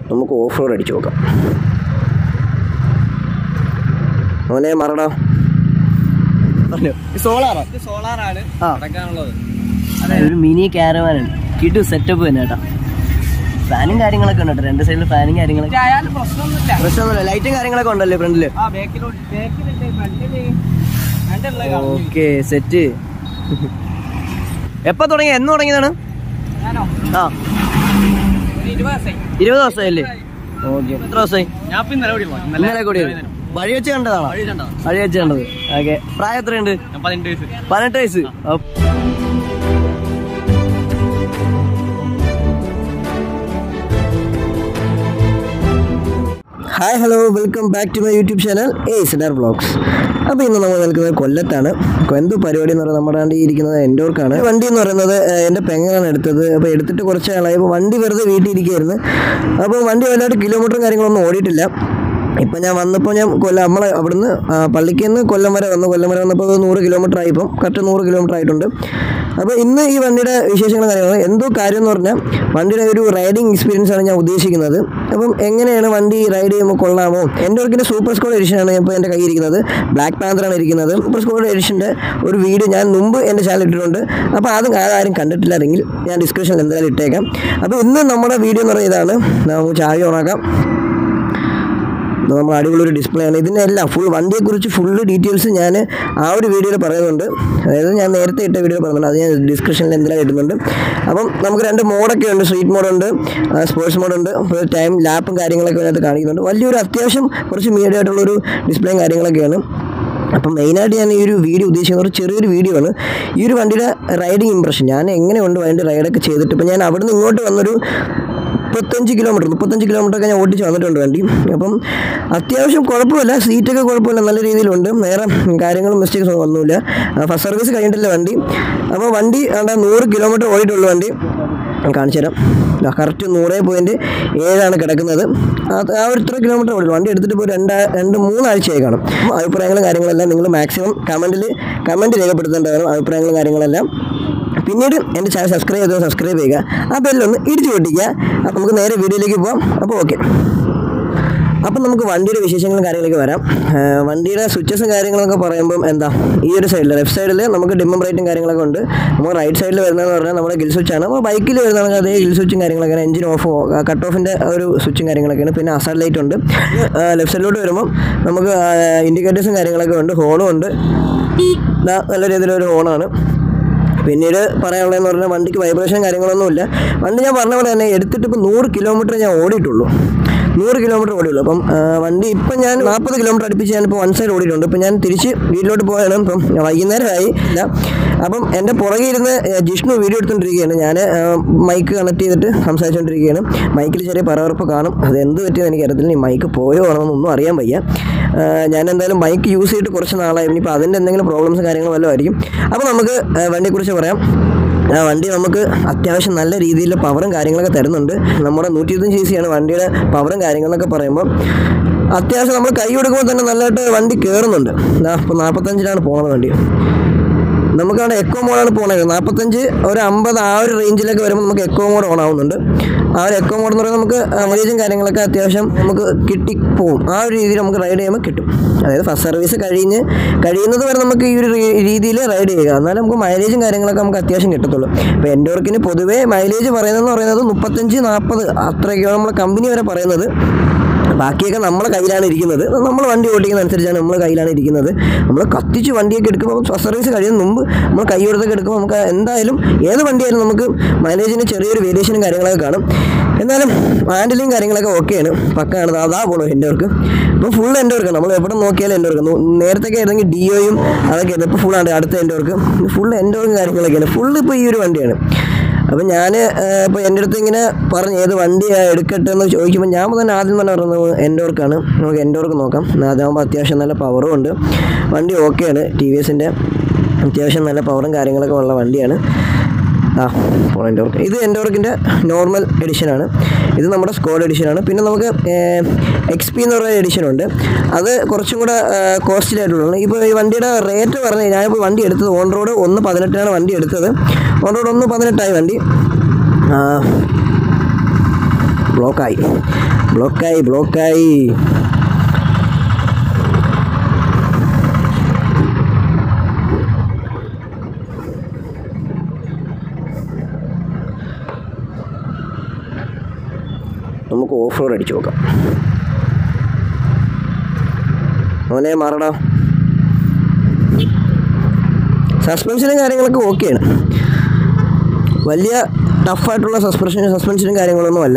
നമുക്ക് off road അടിച്ചു നോക്കാം മോനെ മറടാ പറഞ്ഞോ സോളാറോ ഇത് സോളാറാണ് ആ. അടക്കാനുള്ളത് ഒരു മിനി ക്യാരവാനാണ് കിട്ടു സെറ്റപ്പ് തന്നെ കേട്ടോ ഫാനും കാര്യങ്ങളൊക്കെ ഉണ്ട് കേട്ടോ രണ്ട് സൈഡിൽ ഫാനും കാര്യങ്ങളൊക്കെ ആയാലും പ്രശ്നമൊന്നുമില്ല പ്രശ്നമൊന്നുമില്ല ലൈറ്റും കാര്യങ്ങളൊക്കെ ഉണ്ടല്ലേ ഫ്രണ്ടില് ആ ബാക്കിലോട്ട് ബാക്കിലുണ്ട് ഫ്രണ്ടില് ഫ്രണ്ടുള്ള കാണും ഓക്കെ സെറ്റ് എപ്പോ തുടങ്ങി എന്ന് തുടങ്ങിയതാണ് ഞാനോ ആ ഒരു ഇരുപത് ദിവസമായി ഇരുപത് ദിവസമായില്ലേ ഓക്കെ എത്ര ദിവസമായി ഞാൻ ഇപ്പൊ ഇന്നലെ കൂടി പോയി ഇന്നലെ കൂടി വഴി വെച്ച് കണ്ടതാണോ വഴി കണ്ടോ വഴി വെച്ച് കണ്ടത് ഓക്കെ പ്രായം എത്രയുണ്ട് ഞാൻ പതിനെട്ട് വയസ്സ് പതിനെട്ട് വയസ്സ് up hi hello welcome back to my YouTube channel എ സിഡാർ വ്ളോഗ്സ് അപ്പോൾ ഇന്ന് നമ്മൾ നിൽക്കുന്നത് കൊല്ലത്താണ് അപ്പോൾ എന്ത് പരിപാടി എന്ന് പറയുന്നത് നമ്മുടെ വണ്ടി ഇരിക്കുന്നത് എൻഡോർക്കാണ് വണ്ടി എന്ന് പറയുന്നത് ഏഹ്, എൻ്റെ പെങ്ങളാണ് എടുത്തത് അപ്പോൾ എടുത്തിട്ട് കുറച്ച് നാളായി അപ്പോൾ വണ്ടി വെറുതെ വീട്ടിൽ ഇരിക്കുകയായിരുന്നു അപ്പോൾ വണ്ടി വലുതായിട്ട് കിലോമീറ്ററും കാര്യങ്ങളൊന്നും ഓടിയിട്ടില്ല ഇപ്പം ഞാൻ വന്നപ്പോൾ ഞാൻ കൊല്ലം നമ്മളെ അവിടുന്ന് ആ, പള്ളിക്ക് നിന്ന് കൊല്ലം വരെ വന്നു കൊല്ലം വരെ വന്നപ്പോൾ അത് നൂറ് കിലോമീറ്റർ ആയി ഇപ്പം കറക്റ്റ് നൂറ് കിലോമീറ്റർ ആയിട്ടുണ്ട് അപ്പോൾ ഇന്ന് ഈ വണ്ടിയുടെ വിശേഷങ്ങളും കാര്യങ്ങളും എന്തോ കാര്യം എന്ന് പറഞ്ഞാൽ വണ്ടിയുടെ ഒരു റൈഡിങ് എക്സ്പീരിയൻസ് ആണ് ഞാൻ ഉദ്ദേശിക്കുന്നത് അപ്പം എങ്ങനെയാണ് വണ്ടി റൈഡ് ചെയ്യുമ്പോൾ കൊള്ളാമോ എൻ്റെ വർക്കിൻ്റെ സൂപ്പർ സ്കോഡ് എഡിഷനാണ് ഇപ്പോൾ എൻ്റെ കയ്യിൽ ഇരിക്കുന്നത് ബ്ലാക്ക് പാന്തറാണ് ഇരിക്കുന്നത് സൂപ്പർ സ്കോഡ് എഡിഷൻ്റെ ഒരു വീഡിയോ ഞാൻ മുമ്പ് എൻ്റെ ചാനൽ ഇട്ടിട്ടുണ്ട് അപ്പോൾ അത് ആരും കണ്ടിട്ടില്ലായിരുന്നെങ്കിൽ ഞാൻ ഡിസ്ക്രിപ്ഷനിൽ എന്തായാലും ഇട്ടേക്കാം അപ്പോൾ ഇന്ന് നമ്മുടെ വീഡിയോ എന്ന് പറയുന്നത് ഇതാണ് നമുക്ക് ചായ ഓണാക്കാം ഇത് നമ്മൾ അടിപൊളി ഒരു ഡിസ്പ്ലേ ആണ് ഇതിൻ്റെ എല്ലാം ഫുൾ വണ്ടിയെക്കുറിച്ച് ഫുള്ള് ഡീറ്റെയിൽസ് ഞാൻ ആ ഒരു വീഡിയോയിൽ പറയുന്നുണ്ട് അതായത് ഞാൻ നേരത്തെ ഇട്ട വീഡിയോ പറയുന്നുണ്ട് അത് ഞാൻ ഡിസ്ക്രിപ്ഷനിൽ എന്തെങ്കിലും ഇടുന്നുണ്ട് അപ്പം നമുക്ക് രണ്ട് മോഡൊക്കെ ഉണ്ട് സ്ട്രീറ്റ് മോഡുണ്ട് സ്പോർട്സ് മോഡുണ്ട് അപ്പോൾ ടൈം ലാപ്പും കാര്യങ്ങളൊക്കെ അതിനകത്ത് കാണിക്കുന്നുണ്ട് വലിയൊരു അത്യാവശ്യം കുറച്ച് മീഡിയ ആയിട്ടുള്ളൊരു ഡിസ്പ്ലേയും കാര്യങ്ങളൊക്കെയാണ് അപ്പം മെയിനായിട്ട് ഞാൻ ഈ ഒരു വീഡിയോ ഉദ്ദേശിക്കുന്ന ഒരു ചെറിയൊരു വീഡിയോ ആണ് ഈ ഒരു വണ്ടിയുടെ റൈഡിങ് ഇമ്പ്രഷൻ ഞാൻ എങ്ങനെയുണ്ട് അതിൻ്റെ റൈഡൊക്കെ ചെയ്തിട്ട് ഇപ്പം ഞാൻ അവിടുന്ന് ഇങ്ങോട്ട് വന്നൊരു മുപ്പത്തഞ്ച് കിലോമീറ്റർ മുപ്പത്തഞ്ച് കിലോമീറ്റർ ഒക്കെ ഞാൻ ഓടിച്ച് വന്നിട്ടുണ്ട് വണ്ടി അപ്പം അത്യാവശ്യം കുഴപ്പമില്ല സീറ്റൊക്കെ കുഴപ്പമില്ല നല്ല രീതിയിലുണ്ട് വേറെ കാര്യങ്ങളും മിസ്റ്റേക്സ് ഒന്നും ഒന്നുമില്ല ഫസ്റ്റ് സർവീസ് കഴിഞ്ഞിട്ടില്ല വണ്ടി അപ്പോൾ വണ്ടി അവിടെ നൂറ് കിലോമീറ്റർ ഓടിയിട്ടുള്ളൂ വണ്ടി ഞാൻ കാണിച്ചു തരാം കറക്റ്റ് നൂറ് പോയിൻറ്റ് ഏഴാണ് കിടക്കുന്നത് അത് ആ ഒരു ഇത്ര കിലോമീറ്റർ ഓടില്ല വണ്ടി എടുത്തിട്ട് ഇപ്പോൾ രണ്ട് രണ്ട് മൂന്നാഴ്ചയായി കാണും അപ്പോൾ അഭിപ്രായങ്ങളും കാര്യങ്ങളെല്ലാം നിങ്ങൾ മാക്സിമം കമൻറ്റിൽ കമൻറ്റ് രേഖപ്പെടുത്തേണ്ടതാണ് അഭിപ്രായങ്ങളും കാര്യങ്ങളെല്ലാം പിന്നീട് എൻ്റെ ചാനൽ സബ്സ്ക്രൈബ് ചെയ്തോ സബ്സ്ക്രൈബ് ചെയ്യുക ആ ബെല്ലൊന്ന് ഇടിച്ചു പൊട്ടിക്കുക അപ്പോൾ നമുക്ക് നേരെ വീഡിയോയിലേക്ക് പോകാം അപ്പോൾ ഓക്കെ അപ്പം നമുക്ക് വണ്ടിയുടെ വിശേഷങ്ങളും കാര്യങ്ങളൊക്കെ വരാം ആ, വണ്ടിയുടെ സ്വിച്ചസും കാര്യങ്ങളൊക്കെ പറയുമ്പം എന്താ ഈ ഒരു സൈഡിൽ ലെഫ്റ്റ് സൈഡിൽ നമുക്ക് ഡിമ്മും ബ്രൈറ്റും കാര്യങ്ങളൊക്കെ ഉണ്ട് നമ്മൾ റൈറ്റ് സൈഡിൽ വരുന്നതെന്ന് പറഞ്ഞാൽ നമ്മുടെ ഗിൽ സ്വിച്ചാണ് അപ്പോൾ ബൈക്കിൽ വരുന്നതാണെങ്കിൽ അതേ ഗിൽ സ്വിച്ചും കാര്യങ്ങളൊക്കെയാണ് എഞ്ചിൻ ഓഫ് കട്ട് ഓഫിൻ്റെ ഒരു സ്വിച്ചും കാര്യങ്ങളൊക്കെയാണ് പിന്നെ അസാഡ് ലൈറ്റ് ഉണ്ട് ലെഫ്റ്റ് സൈഡിലോട്ട് വരുമ്പം നമുക്ക് ഇൻഡിക്കേറ്റേഴ്സും കാര്യങ്ങളൊക്കെ ഉണ്ട് ഹോണും ഉണ്ട് ദാ നല്ല രീതിയിലൊരു ഹോണാണ് പിന്നീട് പറയാനുള്ളതെന്ന് പറഞ്ഞാൽ വണ്ടിക്ക് വൈബ്രേഷൻ കാര്യങ്ങളൊന്നുമില്ല വണ്ടി ഞാൻ പറഞ്ഞ പോലെ തന്നെ എടുത്തിട്ട് ഇപ്പോൾ നൂറ് കിലോമീറ്റർ ഞാൻ ഓടിയിട്ടുള്ളൂ നൂറ് കിലോമീറ്റർ ഓടിയുള്ളൂ അപ്പം ആ, വണ്ടി ഇപ്പം ഞാൻ നാൽപ്പത് കിലോമീറ്റർ അടുപ്പിച്ച് ഞാനിപ്പോൾ വൺ സൈഡ് ഓടിയിട്ടുണ്ട് ഇപ്പം ഞാൻ തിരിച്ച് വീട്ടിലോട്ട് പോയാണ് ഇപ്പം വൈകുന്നേരമായി ഇല്ല അപ്പം എൻ്റെ പുറകെ ഇരുന്ന് ആ, ജിഷ്ണു വീഡിയോ എടുത്തുകൊണ്ടിരിക്കുകയാണ് ഞാൻ മൈക്ക് കണക്ട് ചെയ്തിട്ട് സംസാരിച്ചുകൊണ്ടിരിക്കുകയാണ് മൈക്കിൽ ചെറിയ പറവറപ്പ് കാണും അത് എന്ത് പറ്റിയെന്ന് എനിക്കറിയത്തില്ല ഈ മൈക്ക് പോയോ ആണോ എന്നൊന്നും അറിയാൻ വയ്യ ആ, ഞാൻ എന്തായാലും ബൈക്ക് യൂസ് ചെയ്തിട്ട് കുറച്ച് നാളായി ഇനിയിപ്പോൾ അതിൻ്റെ എന്തെങ്കിലും പ്രോബ്ലംസ് കാര്യങ്ങളോ വല്ലതും ആയിരിക്കും അപ്പോൾ നമുക്ക് ആ, വണ്ടിയെക്കുറിച്ച് പറയാം ആ, വണ്ടി നമുക്ക് അത്യാവശ്യം നല്ല രീതിയിൽ പവറും കാര്യങ്ങളൊക്കെ തരുന്നുണ്ട് നമ്മുടെ നൂറ്റി ഇരുപത്തഞ്ച് സി സിയാണ് വണ്ടിയുടെ പവറും കാര്യങ്ങളൊക്കെ പറയുമ്പോൾ അത്യാവശ്യം നമ്മൾ കൈ കൊടുക്കുമ്പോൾ തന്നെ നല്ലതായിട്ട് വണ്ടി കയറുന്നുണ്ട് ഇതാ ഇപ്പോൾ നാൽപ്പത്തഞ്ചിലാണ് പോകുന്നത് വണ്ടി നമുക്കവിടെ എക്കോ മോഡാണ് പോണത് നാൽപ്പത്തഞ്ച് ഒരു അമ്പത് ആ ഒരു റേഞ്ചിലൊക്കെ വരുമ്പോൾ നമുക്ക് എക്കോ മോഡ് ഓൺ ആവുന്നുണ്ട് ആ ഒരു എക്കോ മോഡ് എന്ന് പറയുന്നത് നമുക്ക് മൈലേജും കാര്യങ്ങളൊക്കെ അത്യാവശ്യം നമുക്ക് കിട്ടി പോവും ആ ഒരു രീതിയിൽ നമുക്ക് റൈഡ് ചെയ്യുമ്പോൾ കിട്ടും അതായത് ഫസ്റ്റ് സർവീസ് കഴിഞ്ഞ് കഴിയുന്നത് വരെ നമുക്ക് ഈ ഒരു രീതിയിൽ റൈഡ് ചെയ്യുക എന്നാലും നമുക്ക് മൈലേജും കാര്യങ്ങളൊക്കെ നമുക്ക് അത്യാവശ്യം കിട്ടത്തുള്ളൂ ഇപ്പോൾ എൻ്റെ വർക്കിന് പൊതുവേ മൈലേജ് പറയുന്നതെന്ന് പറയുന്നത് മുപ്പത്തഞ്ച് നാൽപ്പത് അത്രയൊക്കെയാണ് നമ്മളെ കമ്പനി വരെ പറയുന്നത് ബാക്കിയൊക്കെ നമ്മളെ കയ്യിലാണ് ഇരിക്കുന്നത് നമ്മൾ വണ്ടി ഓടിക്കുന്ന അനുസരിച്ചാണ് നമ്മൾ കയ്യിലാണ് ഇരിക്കുന്നത് നമ്മൾ കത്തിച്ച് വണ്ടിയൊക്കെ എടുക്കുമ്പോൾ ഫസ്റ്റ് സർവീസ് കഴിയുന്ന മുമ്പ് നമ്മൾ കൈ കൊടുത്തൊക്കെ എടുക്കുമ്പോൾ നമുക്ക് എന്തായാലും ഏത് വണ്ടിയായാലും നമുക്ക് മൈലേജിന് ചെറിയൊരു വേരിയേഷനും കാര്യങ്ങളൊക്കെ കാണും എന്നാലും ഹാൻഡിലും കാര്യങ്ങളൊക്കെ ഓക്കെയാണ് പക്കാണ് അതാ പോണു എൻ്റെ വർക്ക് ഇപ്പോൾ ഫുൾ എൻ്റെ വർക്ക് നമ്മൾ എവിടെ നോക്കിയാലും എൻ്റെ വർക്ക് നേരത്തെ ആയിരുന്നെങ്കിൽ ഡിഒയും അതൊക്കെ ആയിരുന്നു ഇപ്പോൾ ഫുള്ളാണ് അടുത്ത എൻ്റെ വർക്ക് ഫുൾ എൻ്റെ വർക്കും കാര്യങ്ങളൊക്കെയാണ് ഫുൾ ഇപ്പോൾ ഈ ഒരു വണ്ടിയാണ് അപ്പം ഞാൻ ഇപ്പോൾ എൻ്റെ അടുത്ത് ഇങ്ങനെ പറഞ്ഞു ഏത് വണ്ടി എടുക്കട്ടെ എന്ന് ചോദിക്കുമ്പോൾ ഞാൻ തന്നെ ആദ്യം തന്നെ പറയുന്നത് എൻ്റെ വർക്കാണ് നമുക്ക് എൻ്റെ വർക്ക് നോക്കാം അതാകുമ്പോൾ അത്യാവശ്യം നല്ല പവറും ഉണ്ട് വണ്ടി ഓക്കെയാണ് ടി വി എസിൻ്റെ അത്യാവശ്യം നല്ല പവറും കാര്യങ്ങളൊക്കെ ഉള്ള വണ്ടിയാണ് ആ പോണം എൻ്റെ വർക്ക് ഇത് എൻ്റെ വർക്കിൻ്റെ നോർമൽ എഡിഷനാണ് ഇത് നമ്മുടെ സ്കോഡ് എഡിഷനാണ് പിന്നെ നമുക്ക് എക്സ് പി എന്ന് പറയുന്ന എഡിഷനുണ്ട് അത് കുറച്ചും കൂടെ കോസ്റ്റ്ലി ആയിട്ടുള്ളതാണ് ഇപ്പോൾ ഈ വണ്ടിയുടെ റേറ്റ് പറഞ്ഞ് ഞാനിപ്പോൾ വണ്ടി എടുത്തത് ഓൺ റോഡ് ഒന്ന് പതിനെട്ടാണ് വണ്ടി എടുത്തത് ഓൺ റോഡ് ഒന്ന് പതിനെട്ടായി വണ്ടി ബ്ലോക്കായി ബ്ലോക്കായി ബ്ലോക്കായി നമുക്ക് ഓഫ് റോഡ് അടിച്ചു നോക്കാം മോനെ മാറടാ സസ്പെൻഷനും കാര്യങ്ങളൊക്കെ ഓക്കെയാണ് വലിയ ടഫായിട്ടുള്ള സസ്പെൻഷൻ സസ്പെൻഷനും കാര്യങ്ങളൊന്നുമല്ല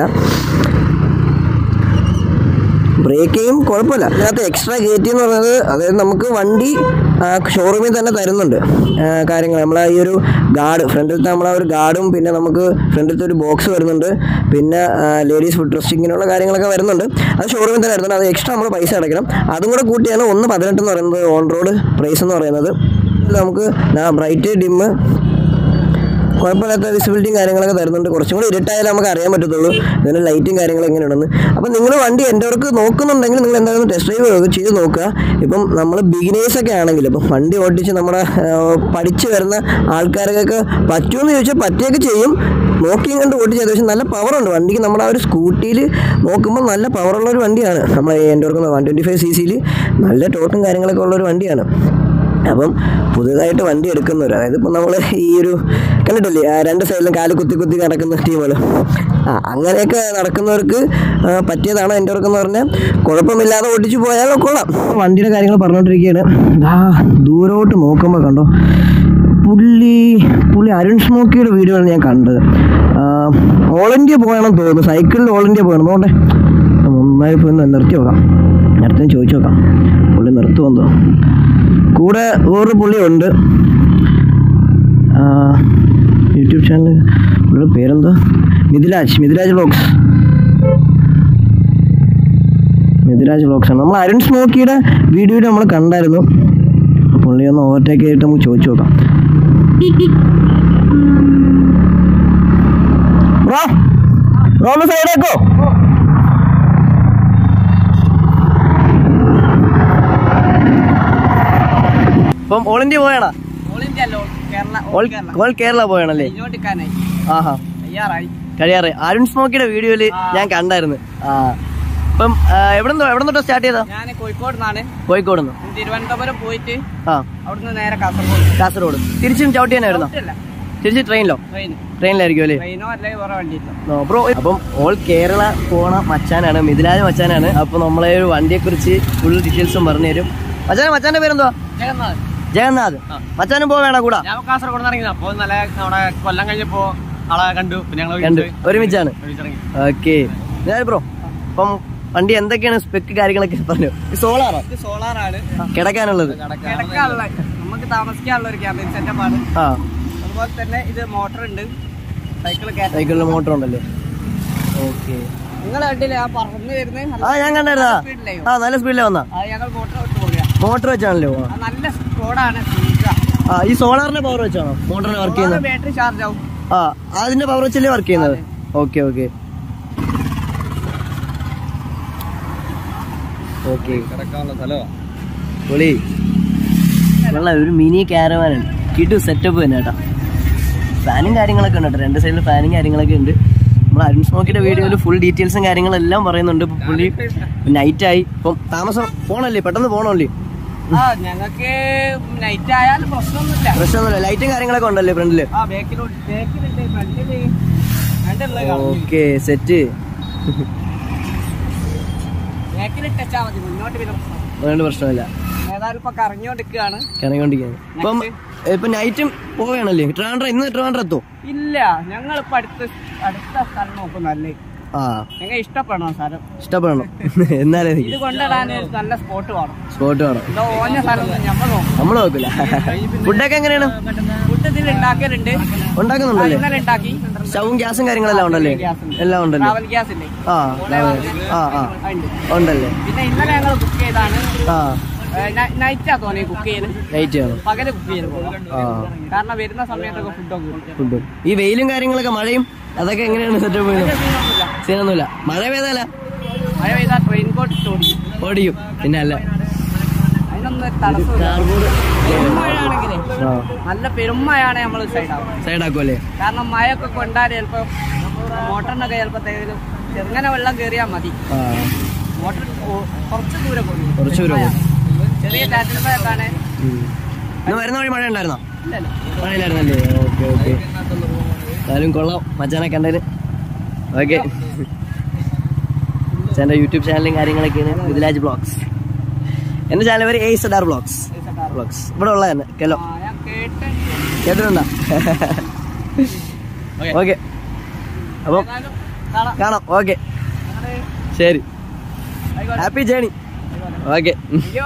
ബ്രേക്കിങ്ങും കുഴപ്പമില്ല അതിനകത്ത് എക്സ്ട്രാ ഗേറ്റ് എന്ന് പറയുന്നത് അതായത് നമുക്ക് വണ്ടി ഷോറൂമിൽ തന്നെ തരുന്നുണ്ട് ആ, കാര്യങ്ങൾ നമ്മളെ ഈ ഒരു ഗാർഡ് ഫ്രണ്ടിലത്തെ നമ്മളെ ഒരു ഗാർഡും പിന്നെ നമുക്ക് ഫ്രണ്ടിലത്തെ ഒരു ബോക്സ് വരുന്നുണ്ട് പിന്നെ ലേഡീസ് ഫുഡ് റെസ്റ്റ് ഇങ്ങനെയുള്ള കാര്യങ്ങളൊക്കെ വരുന്നുണ്ട് അത് ഷോറൂമിൽ തന്നെ വരുന്നുണ്ട് അത് എക്സ്ട്രാ നമ്മൾ പൈസ അടയ്ക്കണം അതും കൂടെ കൂട്ടിയാണ് ഒന്ന് പതിനെട്ട് എന്ന് പറയുന്നത് ഓൺ റോഡ് പ്രൈസ് എന്ന് പറയുന്നത് ഇതിൽ നമുക്ക് ബ്രൈറ്റ് ഡിമ്മ് കുഴപ്പമില്ലാത്ത വിസിബിലിറ്റിയും കാര്യങ്ങളൊക്കെ തരുന്നുണ്ട് കുറച്ചും കൂടി ഇരുട്ടായാലും നമുക്ക് അറിയാൻ പറ്റത്തുള്ളൂ ഇതിൻ്റെ ലൈറ്റും കാര്യങ്ങളും എങ്ങനെയുണ്ടെന്ന് അപ്പം നിങ്ങൾ വണ്ടി എൻ്റെ വർക്ക് നോക്കുന്നുണ്ടെങ്കിൽ നിങ്ങൾ എന്തായാലും ടെസ്റ്റ് ഡ്രൈവ് ചെയ്ത് നോക്കുക ഇപ്പം നമ്മൾ ബിഗിനേഴ്സൊക്കെ ആണെങ്കിൽ ഇപ്പം വണ്ടി ഓടിച്ച് നമ്മുടെ ആ, പഠിച്ച് വരുന്ന ആൾക്കാർക്കൊക്കെ പറ്റുമെന്ന് ചോദിച്ചാൽ പറ്റുകയൊക്കെ ചെയ്യും നോക്കിയും കണ്ട് ഓടിച്ച് അത്യാവശ്യം നല്ല പവറുണ്ട് വണ്ടിക്ക് നമ്മുടെ ആ ഒരു സ്കൂട്ടിയിൽ നോക്കുമ്പോൾ നല്ല പവറുള്ള ഒരു വണ്ടിയാണ് നമ്മൾ എൻ്റെ ഓർക്കുന്ന വൺ ട്വൻറ്റി ഫൈവ് സി സിയിൽ നല്ല ടോട്ടും കാര്യങ്ങളൊക്കെ ഉള്ള ഒരു വണ്ടിയാണ് അപ്പം പുതുതായിട്ട് വണ്ടി എടുക്കുന്നവർ അതായത് ഇപ്പം നമ്മൾ ഈ ഒരു കണ്ടിട്ടില്ലേ ആ രണ്ട് സൈഡിലും കാല് കുത്തി കുത്തി നടക്കുന്ന ടീമുകൾ ആ അങ്ങനെയൊക്കെ നടക്കുന്നവർക്ക് ആ, പറ്റിയതാണ് എൻ്റെ വർക്കെന്ന് പറഞ്ഞാൽ കുഴപ്പമില്ലാതെ ഓടിച്ചു പോയാൽ കൊള്ളാം വണ്ടിയുടെ കാര്യങ്ങൾ പറഞ്ഞുകൊണ്ടിരിക്കുകയാണ് ആ ദൂരോട്ട് നോക്കുമ്പോൾ കണ്ടോ പുള്ളി പുള്ളി അരുൺ സ്മോക്കിയുടെ വീഡിയോ ആണ് ഞാൻ കണ്ടത് ഓൾ ഇന്ത്യ പോകണം തോന്നുന്നു സൈക്കിളിൽ ഓൾ ഇന്ത്യ പോകണം നോട്ടെ നന്നായി പോയി ഒന്ന് നിർത്തി നോക്കാം നേരത്തെ ചോദിച്ചു നോക്കാം പുള്ളി നിർത്തുമെന്നോ കൂടെ വേറൊരു പുള്ളിയുണ്ട് ആ, യൂട്യൂബ് ചാനൽ പുള്ളിയുടെ പേരെന്താ മിഥിലാജ് മിഥിലാജ് വ്ളോഗ്സ് മിഥിലാജ് വ്ളോഗ്സ് ആണ് നമ്മൾ അരുൺ സ്മോക്കിയുടെ വീഡിയോയിൽ നമ്മൾ കണ്ടായിരുന്നു പുള്ളി ഒന്ന് ഓവർടേക്ക് ചെയ്തിട്ട് നമുക്ക് ചോദിച്ചു നോക്കാം ബ്രോ ബ്രോ ഒന്ന് സൈഡേക്കോ ഇപ്പം ഓൾ ഇന്ത്യ പോയണ ഓൾ ഇന്ത്യ അല്ലോ കേരള ഓൾ ഓൾ കേരള പോയണല്ലേ ഇങ്ങോട്ടിക്കാനായി ആഹാ തയ്യാറായി കഴിയാറ് അരുൺ സ്മോക്കിയുടെ വീഡിയോയില് ഞാൻ കണ്ടായിരുന്നു ആ ഇപ്പം എവിടെ എവിടെ തൊട്ടാ സ്റ്റാർട്ട് ചെയ്താ ഞാൻ കോഴിക്കോട് നിന്നാണ് കോഴിക്കോട് നിന്ന് തിരുവനന്തപുരം പോയിട്ട് ആ അവിടുന്ന് നേരെ കാസർഗോഡ് കാസർഗോഡ് തിരിച്ചും ചവിട്ടി തന്നെ വരുന്നോ ഇല്ല തിരിച്ച് ട്രെയിനിലോ ട്രെയിൻ ട്രെയിനിലായിരിക്കും അല്ലേ ട്രെയിനോ അല്ലെങ്കിൽ വേറെ വണ്ടി ഇല്ല ബ്രോ അപ്പം ഓൾ കേരള പോണ മച്ചാനാണ് മിഥിലാജ് മച്ചാനാണ് അപ്പൊ നമ്മളെ ഒരു വണ്ടിയെ കുറിച്ച് ഫുൾ ഡീറ്റെയിൽസും പറഞ്ഞു തരും മച്ചാൻ മച്ചാന്റെ പേരെന്തുവാ ജഗന്നാഥ് ജഗന്നാഥ് മച്ചാനും പോവേണ കൂടാ ഞാൻ കാസർഗോഡ് ഇറങ്ങി അപ്പൊ നല്ല നമ്മുടെ കൊല്ലം കഴിഞ്ഞപ്പോ ആളെ കണ്ടു പിന്നെ ഞങ്ങൾ കണ്ടു ഒരുമിച്ചാണ് ഇറങ്ങി ഓക്കെ ബ്രോ അപ്പം വണ്ടി എന്തൊക്കെയാണ് സ്പെക്ക് കാര്യങ്ങളൊക്കെ പറഞ്ഞു സോളാറോ ഇത് സോളാറാണ് കിടക്കാനുള്ളത് കിടക്കാനുള്ള നമുക്ക് താമസിക്കാനുള്ള ഒരു ക്യാബിൻ സെറ്റപ്പ് ആണ് ആ അതുപോലെ തന്നെ ഇത് മോട്ടർ ഉണ്ട് സൈക്കിൾ കയറ്റാൻ സൈക്കിളിൽ മോട്ടർ ഉണ്ടല്ലേ ഓക്കെ നിങ്ങളെ വണ്ടിയില് ആ പറന്ന് വരുന്നത് ആ ഞാൻ കണ്ടായിരുന്നാ സ്പീഡിലായോ ആ നല്ല സ്പീഡിലാണ് വന്നാ അത് ഞങ്ങൾ മോട്ടർ വിട്ട് പോകുക മോട്ടർ വെച്ചാണല്ലോ ആ. അത് നല്ല സ്കോഡാണ് സ്പീഡാ ആ ഈ സോളാറിന്റെ പവർ വെച്ചാണോ മോട്ടറിന് വർക്ക് ചെയ്യുന്നത് ബാറ്ററി ചാർജ് ആവും ആ അതിന്റെ പവർ വെച്ചല്ലേ വർക്ക് ചെയ്യുന്നത് ഓക്കെ ഓക്കെ ഓക്കെ കിടക്കാനുള്ള സ്ഥലമാണ് പൊളി വെള്ളം ഒരു മിനി ക്യാരവാനാണ് കിട്ടു സെറ്റപ്പ് തന്നെ കേട്ടോ ഫാനും കാര്യങ്ങളൊക്കെ ഉണ്ട് കേട്ടോ രണ്ട് സൈഡിൽ ഫാനും കാര്യങ്ങളൊക്കെ ഉണ്ട് നമ്മൾ അരുൺ സ്മോക്കിന്റെ വീഡിയോയിൽ ഫുൾ ഡീറ്റെയിൽസും കാര്യങ്ങളെല്ലാം പറയുന്നുണ്ട് ഇപ്പൊ പുള്ളി നൈറ്റ് ആയി ഇപ്പം താമസം പോണല്ലേ പെട്ടെന്ന് പോണല്ലേ ആ ഞങ്ങൾക്ക് നൈറ്റ് ആയാലും പ്രശ്നമൊന്നുമില്ല പ്രശ്നമൊന്നുമില്ല ലൈറ്റും കാര്യങ്ങളൊക്കെ ഉണ്ടല്ലേ ഫ്രണ്ടില് ആ ബാക്കിലോട്ട് ബാക്കിലുണ്ട് ഫ്രണ്ടില് ഫ്രണ്ടുള്ള ഓക്കെ സെറ്റ് ബാക്കിൽ ടച്ചാ മതി മുന്നോട്ട് പിന്നെ പ്രശ്നം. അതുകൊണ്ട് പ്രശ്നമില്ല ഏതായാലും ഇപ്പൊ കറങ്ങിക്കൊണ്ടിരിക്കുകയാണ് കിണങ്ങിക്കൊണ്ടിരിക്കുന്നത് ഇപ്പം ഇപ്പൊ നൈറ്റും പോവുകയാണല്ലേ ട്രിവാൻഡ്രം ഇന്ന് ട്രിവാൻഡ്രം എത്തും ഇല്ല ഞങ്ങൾ ഇപ്പൊ അടുത്ത് അടുത്ത സ്ഥലം നോക്കും നല്ല ആ ഞങ്ങൾ ഇഷ്ടപ്പെടണം സ്ഥലം ഇഷ്ടപ്പെടണം എന്നാലേ ഇത് കൊണ്ടിടാൻ ഒരു നല്ല സ്പോട്ട് വേണം സ്പോട്ട് വേണം ഇതോ ഓഞ്ഞ സ്ഥലം നമ്മൾ നോക്കും നമ്മൾ നോക്കില്ല ഫുഡൊക്കെ എങ്ങനെയാണ് ഫുഡ് ഇതിൽ ഉണ്ടാക്കലുണ്ട് ആ, ഉണ്ടാക്കുന്നുണ്ടല്ലേ ഇന്നലെ ഉണ്ടാക്കി സ്റ്റവും ഗ്യാസും കാര്യങ്ങളെല്ലാം ഉണ്ടല്ലേ എല്ലാം ഉണ്ടല്ലേ ട്രാവൽ ഗ്യാസ് ഉണ്ട് ആ ആ ആ ഉണ്ട്. ഉണ്ടല്ലേ പിന്നെ ഇന്നലെ ഞങ്ങൾ കുക്ക് ചെയ്താണ് ആ നൈറ്റാ തോന്നി കുക്ക് ചെയ്ത് നൈറ്റ് ആണ് പകല് കുക്ക് ചെയ്ത് പോകാം ആ കാരണം വരുന്ന സമയത്തൊക്കെ ഫുഡൊക്കെ കിട്ടും ഫുഡ് ഈ വെയിലും കാര്യങ്ങളൊക്കെ മഴയും അതൊക്കെ എങ്ങനെയാണ് സെറ്റപ്പ് ചെയ്യുന്നത് സീനൊന്നുമില്ല. സീനൊന്നുമില്ല മഴ പെയ്താല മഴ പെയ്താൽ ട്രെയിൻ കോട്ട് ഓടിക്കും ഓടിക്കും പിന്നെ അല്ല അതിനൊന്നും ഒരു തടസ്സമില്ല കാർബോർഡ് പെരുമഴയാണെങ്കിലേ ആ നല്ല പെരുമഴയാണ് നമ്മൾ സൈഡാവും സൈഡാക്കുമല്ലേ കാരണം മഴയൊക്കെ കൊണ്ടാൽ ചിലപ്പോൾ മോട്ടറിനൊക്കെ ചിലപ്പോൾ എന്തെങ്കിലും ചെറുങ്ങനെ വെള്ളം കയറിയാൽ മതി ആ മോട്ടർ കുറച്ച് ദൂരം പോകും കുറച്ച് ദൂരം പോകും. ചെറിയ ചാറ്റൽ മഴക്കാണ് ഉം. ഇന്ന് വരുന്ന വഴി മഴ ഉണ്ടായിരുന്നോ ഇല്ലല്ലോ മഴയിലായിരുന്നല്ലേ ഓക്കെ ഓക്കെ എന്തായാലും കൊള്ളാം മച്ചാനെ കണ്ടതിന് ഓക്കെ എൻ്റെ യൂട്യൂബ് ചാനലും കാര്യങ്ങളൊക്കെയാണ് മിഥിലാജ് ബ്ലോഗ്സ് എൻ്റെ ചാനൽ പേര് എയ്സ് ഡാർ ബ്ലോഗ്സ് ബ്ലോഗ്സ് ഇവിടെ ഉള്ള തന്നെ കെല്ലോ ആ, ഞാൻ കേട്ട് കേട്ടിട്ടുണ്ടോ ഓക്കെ അപ്പം ഏതായാലും കാണാം കാണാം ഓക്കെ ഞങ്ങള് ശരി ആയിക്കോട്ടെ. ഹാപ്പി ജേണി ഓക്കെ അയ്യോ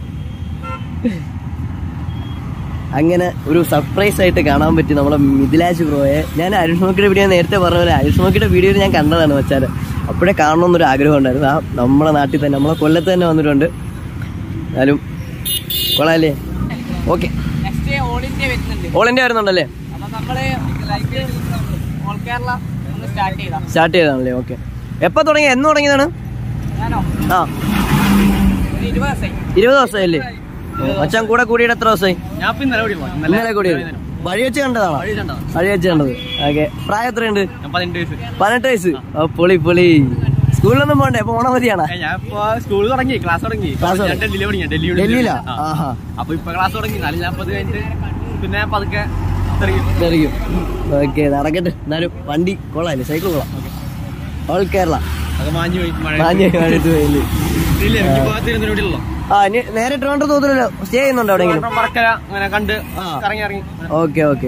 അങ്ങനെ ഒരു സർപ്രൈസ് ആയിട്ട് കാണാൻ പറ്റി നമ്മളെ മിഥിലാജ് ബ്രോയെ ഞാൻ അരുഷ്മക്കിയുടെ വീഡിയോ നേരത്തെ പറഞ്ഞ പോലെ അരുഷ്മക്കിയുടെ വീഡിയോയിൽ ഞാൻ കണ്ടതാണ് വെച്ചാൽ അപ്പോഴേ കാണണമെന്നൊരു ആഗ്രഹം ഉണ്ടായിരുന്നു ആ നമ്മളെ നാട്ടിൽ തന്നെ നമ്മളെ കൊല്ലത്ത് തന്നെ വന്നിട്ടുണ്ട് എന്നാലും കൊള്ളാല്ലേ ഓക്കെ നെക്സ്റ്റ് ഓൾ ഇന്ത്യ വരുന്നുണ്ട് ഓൾ ഇന്ത്യ വരുന്നുണ്ടല്ലേ അപ്പൊ നമ്മള് ലൈക്ക് ഓൾ കേരള ഒന്ന് സ്റ്റാർട്ട് ചെയ്താ സ്റ്റാർട്ട് ചെയ്തതാണല്ലേ ഓക്കെ എപ്പോൾ തുടങ്ങി എന്ന് തുടങ്ങിയതാണ് ഞാനോ ആ ഒരു ഇരുപത് ദിവസമായി ഇരുപത് ദിവസമല്ലേ മച്ചാൻ കൂടെ കൂടിയിട്ട് എത്ര ദിവസമായി ഞാൻ ഇപ്പൊ ഇന്നലെ കൂടി പോയി. ഇന്നലെ കൂടി വഴി വെച്ച് കണ്ടതാണോ വഴി കണ്ടോ? വഴി വെച്ച് കണ്ടത് ഓക്കെ പ്രായം എത്രയുണ്ട് ഞാൻ പതിനെട്ട് വയസ്സ് പതിനെട്ട് വയസ്സ് ഓ പൊളി പൊളി സ്കൂളിലൊന്നും പോണ്ടേ അപ്പൊ ഓണം മതിയാണ് ഏ, ഞാൻ ഇപ്പൊ സ്കൂൾ തുടങ്ങി ക്ലാസ് തുടങ്ങി Class ഞാൻ തുടങ്ങി. ഡൽഹിയിൽ പഠിക്കാം ഡൽഹി ഡൽഹിയിലാ ആഹാ അപ്പൊ ഇപ്പൊ ക്ലാസ് തുടങ്ങി എന്നാലും ഞാൻ ഇപ്പൊ അത് കഴിഞ്ഞിട്ട് പിന്നെ ഞാൻ പതുക്കെ ഇറങ്ങി തെറിയും ഓക്കെ നടക്കട്ടെ എന്നാലും വണ്ടി കൊള്ളാല്ലേ സൈക്കിൾ കൊള്ളാം ഓൾ കേരള അത് മാഞ്ഞു പോയി മഴ മാഞ്ഞ മഴയത്ത് പോയില്ലേ ഇല്ല എനിക്ക് പോകാൻ തിരുവനന്തപുരത്തിലല്ലോ ആ ഇനി നേരെ ട്രിവാൻഡ്രം തോന്നില്ലല്ലോ സ്റ്റേ ചെയ്യുന്നുണ്ടോ എവിടെയെങ്കിലും പറക്കര അങ്ങനെ കണ്ട് ആ. ഇറങ്ങി ഇറങ്ങി ഓക്കെ ഓക്കെ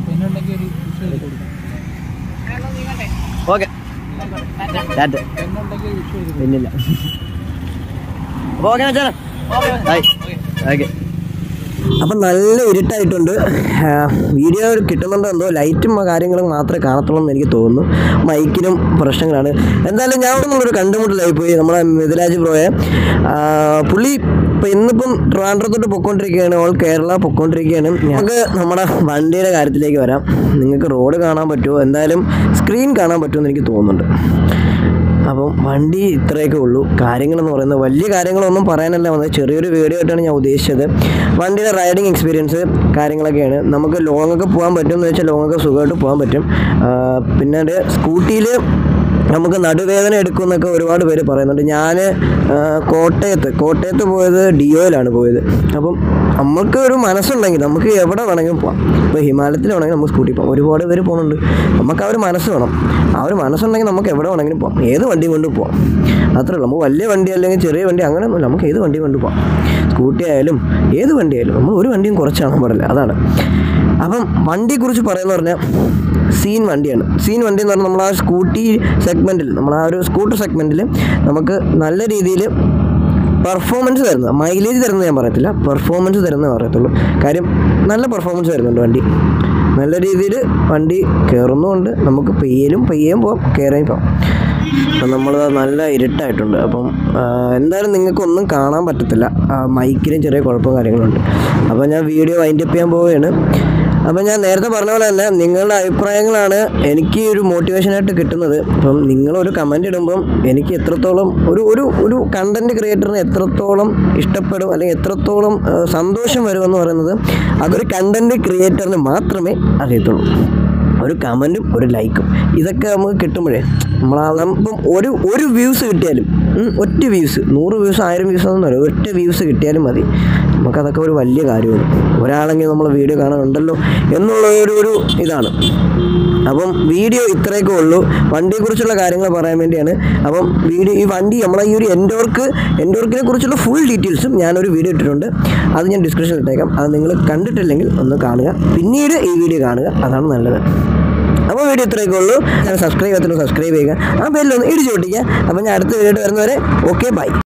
ഓക്കെ ടാറ്റ പിന്നില്ല അപ്പൊ ഓക്കെ വെച്ചാലോ ഓക്കെ അപ്പം നല്ല ഇരുട്ടായിട്ടുണ്ട് ആ, വീഡിയോ കിട്ടുന്നുണ്ടോ എന്തോ ലൈറ്റും ആ കാര്യങ്ങളും മാത്രമേ കാണത്തുള്ളൂ എന്ന് എനിക്ക് തോന്നുന്നു മൈക്കിനും പ്രശ്നങ്ങളാണ് എന്തായാലും ഞാൻ ഇവിടെ നിന്നൊരു കണ്ടുമുട്ടലായി പോയി നമ്മളെ മിഥിലാജ് ബ്രോയെ ആ, പുള്ളി ഇപ്പം ഇന്നിപ്പം ട്രിവാൻഡ്രത്തോട്ട് പൊക്കോണ്ടിരിക്കുകയാണ് ഓൾ കേരള പൊക്കോണ്ടിരിക്കുകയാണ് നമുക്ക് നമ്മുടെ വണ്ടിയുടെ കാര്യത്തിലേക്ക് വരാം നിങ്ങൾക്ക് റോഡ് കാണാൻ പറ്റുമോ എന്തായാലും സ്ക്രീൻ കാണാൻ പറ്റുമെന്ന് എനിക്ക് തോന്നുന്നുണ്ട് അപ്പം വണ്ടി ഇത്രയൊക്കെ ഉള്ളൂ കാര്യങ്ങളെന്ന് പറയുന്നത് വലിയ കാര്യങ്ങളൊന്നും പറയാനല്ല വന്നത് ചെറിയൊരു വീഡിയോ ആയിട്ടാണ് ഞാൻ ഉദ്ദേശിച്ചത് വണ്ടിയുടെ റൈഡിങ് എക്സ്പീരിയൻസ് കാര്യങ്ങളൊക്കെയാണ് നമുക്ക് ലോങ് ഒക്കെ പോകാൻ പറ്റും എന്ന് വെച്ചാൽ ലോങ് ഒക്കെ സുഖമായിട്ട് പോകാൻ പറ്റും ആ, പിന്നെ സ്കൂട്ടിയിൽ നമുക്ക് നടുവേദന എടുക്കുമെന്നൊക്കെ ഒരുപാട് പേര് പറയുന്നുണ്ട് ഞാൻ കോട്ടയത്ത് കോട്ടയത്ത് പോയത് ഡിയോയിലാണ് പോയത് അപ്പം നമുക്ക് ഒരു മനസ്സുണ്ടെങ്കിൽ നമുക്ക് എവിടെ വേണമെങ്കിലും പോകാം ഇപ്പോൾ ഹിമാലയത്തിൽ വേണമെങ്കിൽ നമുക്ക് സ്കൂട്ടി പോകാം ഒരുപാട് പേര് പോകുന്നുണ്ട് നമുക്ക് ആ ഒരു മനസ്സ് വേണം ആ ഒരു മനസ്സുണ്ടെങ്കിൽ നമുക്ക് എവിടെ വേണമെങ്കിലും പോകാം ഏത് വണ്ടി കൊണ്ട് പോകാം അത്രേ ഉള്ളൂ നമുക്ക് വലിയ വണ്ടി അല്ലെങ്കിൽ ചെറിയ വണ്ടി അങ്ങനെയൊന്നുമില്ല നമുക്ക് ഏത് വണ്ടി കൊണ്ട് പോകാം സ്കൂട്ടി ആയാലും ഏത് വണ്ടി ആയാലും നമ്മൾ ഒരു വണ്ടിയും കുറച്ചാണ് പാടില്ല അതാണ് അപ്പം വണ്ടിയെക്കുറിച്ച് പറയുന്ന പറഞ്ഞാൽ സീൻ വണ്ടിയാണ് സീൻ വണ്ടി എന്ന് പറഞ്ഞാൽ നമ്മൾ ആ സ്കൂട്ടി സെഗ്മെൻറ്റിൽ നമ്മൾ ആ ഒരു സ്കൂട്ടർ സെഗ്മെൻറ്റിൽ നമുക്ക് നല്ല രീതിയിൽ പെർഫോമൻസ് തരുന്നത് മൈലേജ് തരുന്നത് ഞാൻ പറയത്തില്ല പെർഫോമൻസ് തരുന്നേ പറയത്തുള്ളൂ കാര്യം നല്ല പെർഫോമൻസ് തരുന്നുണ്ട് വണ്ടി നല്ല രീതിയിൽ വണ്ടി കയറുന്നുമുണ്ട് നമുക്ക് പെയ്യലും പെയ്യേം പോവാം കയറിയും പോവാം അപ്പം നമ്മൾ നല്ല ഇരുട്ടായിട്ടുണ്ട് അപ്പം ആ, എന്തായാലും നിങ്ങൾക്കൊന്നും കാണാൻ പറ്റത്തില്ല ആ, മൈക്കിനും ചെറിയ കുഴപ്പവും കാര്യങ്ങളുണ്ട് അപ്പോൾ ഞാൻ വീഡിയോ വൈൻഡപ്പ് ചെയ്യാൻ പോവുകയാണ് അപ്പം ഞാൻ നേരത്തെ പറഞ്ഞ പോലെ തന്നെ നിങ്ങളുടെ അഭിപ്രായങ്ങളാണ് എനിക്ക് ഒരു മോട്ടിവേഷനായിട്ട് കിട്ടുന്നത് അപ്പം നിങ്ങളൊരു കമൻ്റ് ഇടുമ്പം എനിക്ക് എത്രത്തോളം ഒരു ഒരു ഒരു കണ്ടൻറ് ക്രിയേറ്ററിന് എത്രത്തോളം ഇഷ്ടപ്പെടും അല്ലെങ്കിൽ എത്രത്തോളം ആ, സന്തോഷം വരുമെന്ന് പറയുന്നത് അതൊരു കണ്ടൻറ് ക്രിയേറ്ററിന് മാത്രമേ അറിയത്തുള്ളൂ ഒരു കമൻറ്റും ഒരു ലൈക്കും ഇതൊക്കെ നമുക്ക് കിട്ടുമ്പോഴേ നമ്മൾ ഇപ്പം ഒരു ഒരു വ്യൂസ് കിട്ടിയാലും ഉം, ഒറ്റ വ്യൂസ് നൂറ് വ്യൂസ് ആയിരം വ്യൂസ് ഒന്നും പറയും ഒറ്റ വ്യൂസ് കിട്ടിയാലും മതി നമുക്കതൊക്കെ ഒരു വലിയ കാര്യമാണ് ഒരാളെങ്കിലും നമ്മൾ വീഡിയോ കാണാനുണ്ടല്ലോ എന്നുള്ള ഒരു ഒരു ഇതാണ് അപ്പം വീഡിയോ ഇത്രയൊക്കെ ഉള്ളൂ വണ്ടിയെക്കുറിച്ചുള്ള കാര്യങ്ങൾ പറയാൻ വേണ്ടിയാണ് അപ്പം വീഡിയോ ഈ വണ്ടി നമ്മളെ ഈ ഒരു എൻഡോർക്ക് എൻഡോർക്കിനെ കുറിച്ചുള്ള ഫുൾ ഡീറ്റെയിൽസും ഞാനൊരു വീഡിയോ ഇട്ടിട്ടുണ്ട് അത് ഞാൻ ഡിസ്ക്രിപ്ഷനിൽ ഇട്ടേക്കാം അത് നിങ്ങൾ കണ്ടിട്ടില്ലെങ്കിൽ ഒന്ന് കാണുക പിന്നീട് ഈ വീഡിയോ കാണുക അതാണ് നല്ലത് അപ്പോൾ വീഡിയോ ഇത്രയൊക്കെ ഉള്ളൂ ഞാൻ സബ്സ്ക്രൈബ് ചെയ്യാത്തതിന് സബ്സ്ക്രൈബ് ചെയ്യുക ആ പേരിലൊന്ന് ഇടിച്ചു പൊട്ടിക്കുക അപ്പോൾ ഞാൻ അടുത്ത വീഡിയോ വരുന്നവരെ ഓക്കെ ബൈ